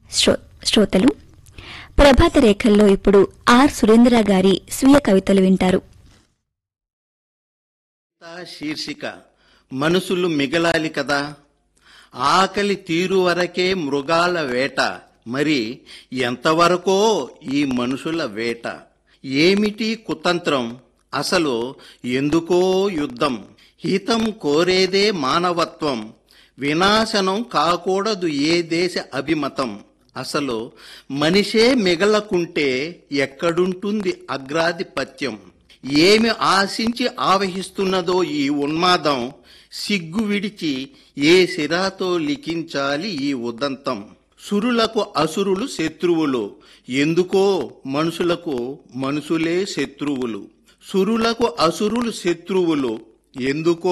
శ్రో- శ్రోతలు ప్రభాత రేఖల్లో ఇప్పుడు ఆర్ సురేంద్ర గారి స్వీయ కవితలు వింటారు కవిత శీర్షిక మనుషులు మిగలాలి కదా ఆకలి తీరు వరకే మృగాల వేట మరి ఎంతవరకో ఈ మనుషుల వేట ఏమిటి కుతంత్రం అసలు ఎందుకో యుద్ధం హితం కోరేదే మానవత్వం వినాశనం కాకూడదు ఏ దేశ అభిమతం అసలు మనిషే మిగలకుంటే ఎక్కడుంటుంది అగ్రాధిపత్యం ఏమి ఆశించి ఆవహిస్తున్నదో ఈ ఉన్మాదం సిగ్గు విడిచి ఏ సిరాతో లిఖించాలి ఈ ఉదంతం సురులకు అసురులు శత్రువులు ఎందుకో మనుషులకు మనుషులే శత్రువులు సురులకు అసురులు శత్రువులు ఎందుకో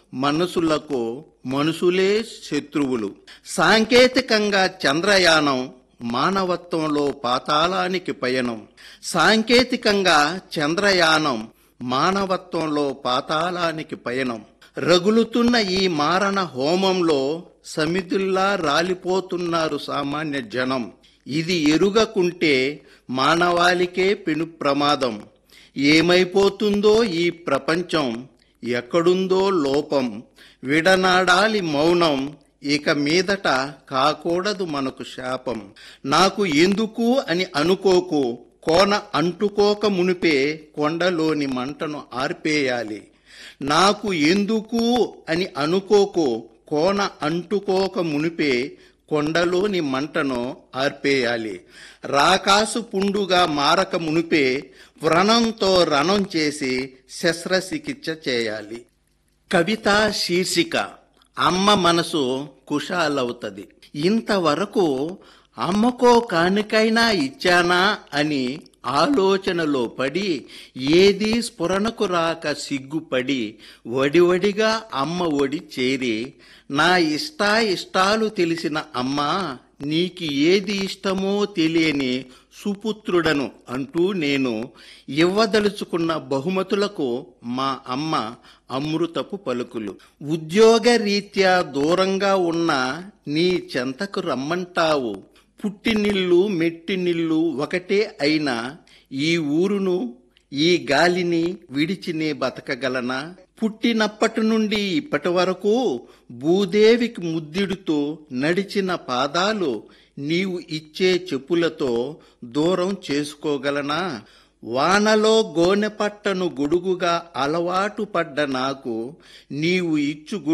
మనసులకు మనుషులే శత్రువులు సాంకేతికంగా చంద్రయానం మానవత్వంలో పాతాళానికి పయనం సాంకేతికంగా చంద్రయానం మానవత్వంలో పాతాళానికి పయనం రగులుతున్న ఈ మారణ హోమంలో సమితుల్లా రాలిపోతున్నారు సామాన్య జనం ఇది ఎరుగకుంటే మానవాళికే పెను ప్రమాదం ఏమైపోతుందో ఈ ప్రపంచం ఎక్కడుందో లోపం విడనాడాలి మౌనం ఇక మీదట కాకూడదు మనకు శాపం నాకు ఎందుకు అని అనుకోకు కోన అంటుకోక మునిపే కొండలోని మంటను ఆర్పేయాలి నాకు ఎందుకు అని అనుకోకు కోన అంటుకోక మునిపే కొండలోని మంటను ఆర్పేయాలి రాకాసు పుండుగా మారక మునిపే వ్రణంతో రణం చేసి శస్త్రచికిత్స చేయాలి కవిత శీర్షిక అమ్మ మనసు కుషాలవుతది ఇంతవరకు అమ్మకో కానుకైనా ఇచ్చానా అని ఆలోచనలో పడి ఏదీ స్ఫురణకు రాక సిగ్గుపడి వడివడిగా అమ్మ ఒడి చేరి నా ఇష్టా ఇష్టాలు తెలిసిన అమ్మ నీకు ఏది ఇష్టమో తెలియని సుపుత్రుడను అంటూ నేను ఇవ్వదలుచుకున్న బహుమతులకు మా అమ్మ అమృతపు పలుకులు ఉద్యోగ రీత్యా దూరంగా ఉన్న నీ చెంతకు రమ్మంటావు పుట్టినిల్లు మెట్టినిల్లు ఒకటే అయినా ఈ ఊరును ఈ గాలిని విడిచినే బతకగలనా పుట్టినప్పటి నుండి ఇప్పటి వరకు భూదేవికి ముద్దిడుతూ నడిచిన పాదాలు నీవు ఇచ్చే చెప్పులతో దూరం చేసుకోగలనా వానలో గోనెపట్టను గొడుగుగా అలవాటు పడ్డ నాకు నీవు ఇచ్చు